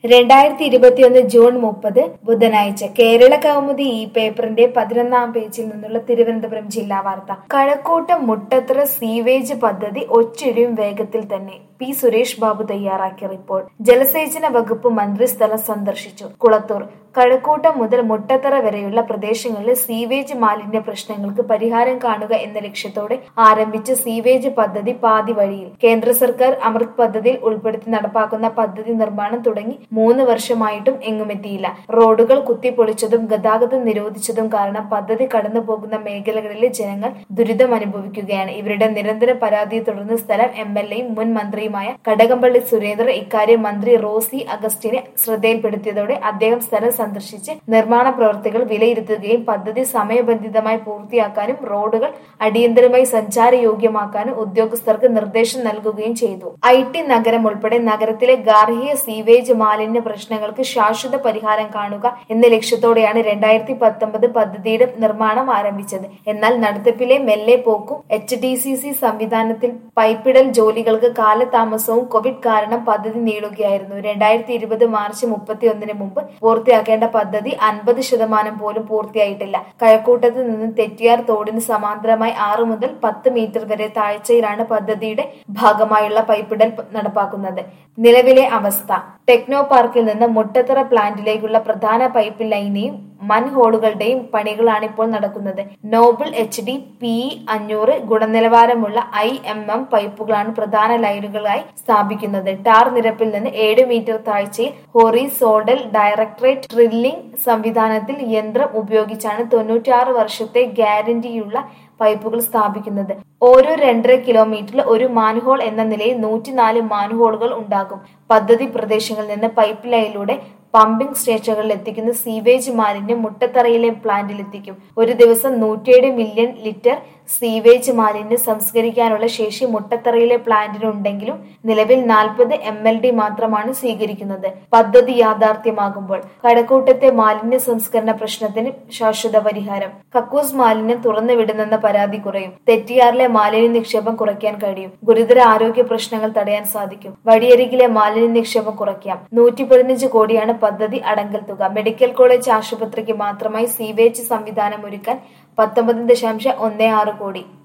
രണ്ടായിരത്തി ഇരുപത്തിയൊന്ന് ജൂൺ മുപ്പത് ബുധനാഴ്ച കേരള കൗമുദി ഈ പേപ്പറിന്റെ പതിനൊന്നാം പേജിൽ നിന്നുള്ള തിരുവനന്തപുരം ജില്ലാ വാർത്ത കഴക്കൂട്ടം മുട്ടത്ര സീവേജ് പദ്ധതി ഒച്ചിടിയും വേഗത്തിൽ തന്നെ പി സുരേഷ് ബാബു തയ്യാറാക്കിയ റിപ്പോർട്ട് ജലസേചന വകുപ്പ് മന്ത്രി സ്ഥലം സന്ദർശിച്ചു കുളത്തൂർ കഴക്കൂട്ടം മുതൽ മുട്ടത്തറ വരെയുള്ള പ്രദേശങ്ങളിലെ സീവേജ് മാലിന്യ പ്രശ്നങ്ങൾക്ക് പരിഹാരം കാണുക എന്ന ലക്ഷ്യത്തോടെ ആരംഭിച്ച സീവേജ് പദ്ധതി പാതി വഴിയിൽ കേന്ദ്ര സർക്കാർ അമൃത് പദ്ധതിയിൽ ഉൾപ്പെടുത്തി നടപ്പാക്കുന്ന പദ്ധതി നിർമ്മാണം തുടങ്ങി മൂന്ന് വർഷമായിട്ടും എങ്ങുമെത്തിയില്ല റോഡുകൾ കുത്തിപ്പൊളിച്ചതും ഗതാഗതം നിരോധിച്ചതും കാരണം പദ്ധതി കടന്നു പോകുന്ന മേഖലകളിലെ ജനങ്ങൾ ദുരിതം അനുഭവിക്കുകയാണ് ഇവരുടെ നിരന്തര പരാതിയെ തുടർന്ന് സ്ഥലം എം എൽ എയും മുൻ മന്ത്രിയുമായ കടകംപള്ളി സുരേന്ദ്രൻ ഇക്കാര്യം മന്ത്രി റോസി അഗസ്റ്റിനെ ശ്രദ്ധയിൽപ്പെടുത്തിയതോടെ അദ്ദേഹം സ്ഥലം സന്ദർശിച്ച് നിർമ്മാണ പ്രവൃത്തികൾ വിലയിരുത്തുകയും പദ്ധതി സമയബന്ധിതമായി പൂർത്തിയാക്കാനും റോഡുകൾ അടിയന്തരമായി സഞ്ചാരയോഗ്യമാക്കാനും ഉദ്യോഗസ്ഥർക്ക് നിർദ്ദേശം നൽകുകയും ചെയ്തു ഐ ടി നഗരം ഉൾപ്പെടെ നഗരത്തിലെ ഗാർഹിക സീവേജ് മാലിന്യ പ്രശ്നങ്ങൾക്ക് ശാശ്വത പരിഹാരം കാണുക എന്ന ലക്ഷ്യത്തോടെയാണ് രണ്ടായിരത്തി പത്തൊമ്പത് പദ്ധതിയുടെ നിർമ്മാണം ആരംഭിച്ചത് എന്നാൽ നടത്തിപ്പിലെ മെല്ലെ പോക്കും എച്ച് ഡി സി സി സംവിധാനത്തിൽ പൈപ്പിടൽ ജോലികൾക്ക് കാലതാമസവും കോവിഡ് കാരണം പദ്ധതി നീളുകയായിരുന്നു രണ്ടായിരത്തി ഇരുപത് മാർച്ച് മുപ്പത്തി ഒന്നിന് മുമ്പ് പൂർത്തിയാക്കേണ്ട പദ്ധതി അൻപത് ശതമാനം പോലും പൂർത്തിയായിട്ടില്ല കഴക്കൂട്ടത്ത് നിന്ന് തെറ്റിയാർ തോടിന് സമാന്തരമായി ആറ് മുതൽ പത്ത് മീറ്റർ വരെ താഴ്ചയിലാണ് പദ്ധതിയുടെ ഭാഗമായുള്ള പൈപ്പിടൽ നടപ്പാക്കുന്നത് നിലവിലെ അവസ്ഥ ടെക്നോ പാർക്കിൽ നിന്ന് മുട്ടത്തറ പ്ലാന്റിലേക്കുള്ള പ്രധാന പൈപ്പ് ലൈനെയും മൻഹോളുകളുടെയും പണികളാണ് ഇപ്പോൾ നടക്കുന്നത് നോബിൾ എച്ച് ഡി പി അഞ്ഞൂറ് ഗുണനിലവാരമുള്ള ഐ എം എം പൈപ്പുകളാണ് പ്രധാന ലൈനുകളായി സ്ഥാപിക്കുന്നത് ടാർ നിരപ്പിൽ നിന്ന് ഏഴ് മീറ്റർ താഴ്ചയിൽ ഹൊറിസോഡൽ ഡയറക്ടറേറ്റ് ഡ്രില്ലിംഗ് സംവിധാനത്തിൽ യന്ത്രം ഉപയോഗിച്ചാണ് തൊണ്ണൂറ്റാറ് വർഷത്തെ ഗ്യാരണ്ടിയുള്ള പൈപ്പുകൾ സ്ഥാപിക്കുന്നത് ഓരോ രണ്ടര കിലോമീറ്ററിൽ ഒരു മാൻഹോൾ എന്ന നിലയിൽ നൂറ്റിനാല് മാൻഹോളുകൾ ഉണ്ടാകും പദ്ധതി പ്രദേശങ്ങളിൽ നിന്ന് പൈപ്പ് ലൈനിലൂടെ പമ്പിംഗ് സ്റ്റേഷനുകളിൽ എത്തിക്കുന്ന സീവേജ് മാലിന്യം മുട്ടത്തറയിലെ പ്ലാന്റിൽ എത്തിക്കും ഒരു ദിവസം നൂറ്റിയേഴ് മില്യൺ ലിറ്റർ സീവേജ് മാലിന്യം സംസ്കരിക്കാനുള്ള ശേഷി മുട്ടത്തറയിലെ പ്ലാന്റിനുണ്ടെങ്കിലും നിലവിൽ നാൽപ്പത് എം എൽ ഡി മാത്രമാണ് സ്വീകരിക്കുന്നത് പദ്ധതി യാഥാർത്ഥ്യമാകുമ്പോൾ കടക്കൂട്ടത്തെ മാലിന്യ സംസ്കരണ പ്രശ്നത്തിന് ശാശ്വത പരിഹാരം കക്കൂസ് മാലിന്യം തുറന്നു വിടുന്നെന്ന പരാതി കുറയും തെറ്റിയാറിലെ മാലിന്യ നിക്ഷേപം കുറയ്ക്കാൻ കഴിയും ഗുരുതര ആരോഗ്യ പ്രശ്നങ്ങൾ തടയാൻ സാധിക്കും വടിയരികിലെ മാലിന്യ നിക്ഷേപം കുറയ്ക്കാം നൂറ്റി പതിനഞ്ച് കോടിയാണ് പദ്ധതി അടങ്കൽ തുക മെഡിക്കൽ കോളേജ് ആശുപത്രിക്ക് മാത്രമായി സീവേജ് സംവിധാനം ഒരുക്കാൻ പത്തൊമ്പത് ദശാംശം ഒന്ന് ആറ് കോടി